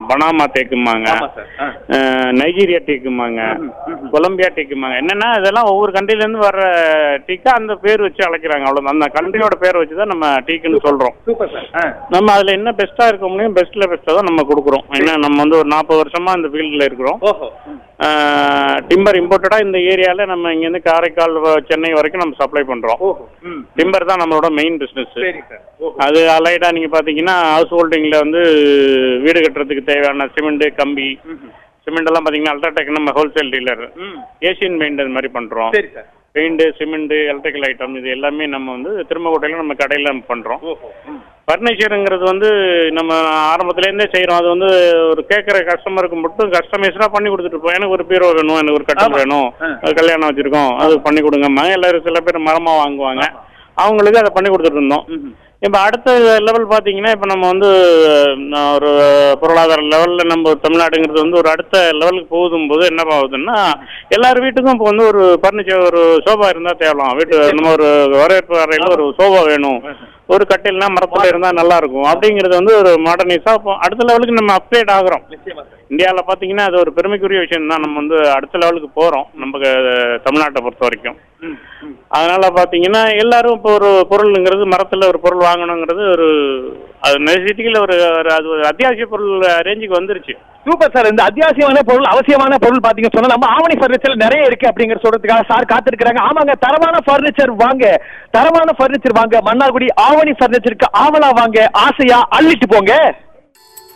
Panama தேக்குமாங்க ஆமா sir ஆ. அஹ், நைஜீரியா டீக்குமாங்க கொலம்பியா டீக்குமாங்க என்னன்னா இதெல்லாம் ஒவ்வொரு countryல இருந்து வர்ற டீக்கா அந்த பேர் வச்சு அழைக்கிறாங்க அவ்வளவுதான் அந்த கண்ட்ரியோட பேர் வச்சு தான் நம்ம டீக்குன்னு சொல்றோம் சூப்பர் சார் ஆ. நம்ம அதுல என்ன பெஸ்ட்டா இருக்க முடியும் பெஸ்ட்ல பெஸ்ட்டா தான் நம்ம கொடுக்குறோம் ஏன்னா நம்ம வந்து ஒரு நாற்பது வருஷமா இந்த ஃபீல்டில் இருக்கிறோம் ஓஹோ ம். டிம்பர் இம்போர்ட்டடா இந்த ஏரியால நம்ம இங்கேருந்து காரைக்கால் வ- சென்னை வரைக்கும் நம்ம சப்ளை பண்றோம் ஓஹோ ம் டிம்பர் தான் நம்மளோட மெயின் பிசினஸ் சரி சார் ஓஹோ அது அலைடா நீங்க பாத்தீங்கன்னா ஹவுஸ் ஹோல்டிங்ல வந்து வீடு கட்டுறதுக்கு தேவையான சிமெண்ட் கம்பி சிமெண்ட் எல்லாம் பாத்தீங்கன்னா அல்ட்ராடெக் நம்ம ஹோல்சேல் டீலர் ம் ஏசியன் பெயிண்ட் அது மாதிரி பண்றோம் சரி sir paint cement electrical item இது எல்லாமே நம்ம வந்து திருமக்கோட்டையில நம்ம கடையில நம்ம பண்றோம் ஓஹோ ம் ஃபர்னிச்சருங்கிறது வந்து நம்ம ஆரம்பத்துலேருந்தே செய்கிறோம் அது வந்து ஒரு கேட்குற கஸ்டமருக்கு மட்டும் கஸ்டமைஸ்டாக பண்ணி கொடுத்துட்டு இருப்போம் எனக்கு ஒரு பீரோ வேணும் எனக்கு ஒரு கட்டில் ஆமா. வேணும் ஆ. அது கல்யாணம் வச்சுருக்கோம் அது பண்ணி கொடுங்கம்மா எல்லாரும் சில பேர் மரமாக வாங்குவாங்க அவங்களுக்கு அதை பண்ணி கொடுத்துட்டு இருந்தோம் ம்ஹும். இப்போ அடுத்த லெவல் பார்த்தீங்கன்னா இப்போ நம்ம வந்து நான் ஒரு பொருளாதார லெவலில் நம்ம தமிழ்நாடுங்கிறது வந்து ஒரு அடுத்த லெவலுக்கு போகுதும் போது என்ன ஆகுதுன்னா எல்லார் வீட்டுக்கும் இப்போ வந்து ஒரு ஃபர்னிச்சர் ஒரு சோபா இருந்தால் தேவலாம் வீட்டு நம்ம ஒரு வரவேற்பு அறையில் ஒரு சோபா வேணும் ஒரு கட்டில்னா மரத்தில் இருந்தால் நல்லா இருக்கும் அப்படிங்கிறது வந்து ஒரு மாடர்னைஸாக இப்போ அடுத்த லெவலுக்கு நம்ம அப்கிரேட் ஆகுறோம் நிச்சயமா சார் இந்தியாவில் பார்த்தீங்கன்னா அது ஒரு பெருமைக்குரிய விஷயம் தான் நம்ம வந்து அடுத்த லெவலுக்கு போகிறோம் நம்ம க- தமிழ்நாட்டை பொறுத்த வரைக்கும் ம் ம் அதனால பார்த்தீங்கன்னா எல்லாரும் இப்போ ஒரு பொருளுங்கிறது மரத்தில் ஒரு பொருள் வாங்கணுங்கிறது ஒரு அது நெசிட்டியில் ஒரு ஒரு அது ஒரு அத்தியாவசிய பொருள் ரேஞ்சுக்கு வந்துருச்சு சூப்பர் சார் இந்த அத்தியாவசியமான பொருள் அவசியமான பொருள் பாத்தீங்க சொன்னா நம்ம ஆவணி ஃபர்னிச்சர் நிறைய இருக்கு அப்படிங்கிற சொல்றதுக்காக சார் காத்திருக்கிறாங்க ஆமாங்க தரமான ஃபர்னிச்சர் வாங்க தரமான ஃபர்னிச்சர் வாங்க மன்னார்குடி ஆவணி ஃபர்னிச்சருக்கு ஆவலா வாங்க ஆசையா அள்ளிட்டு போங்க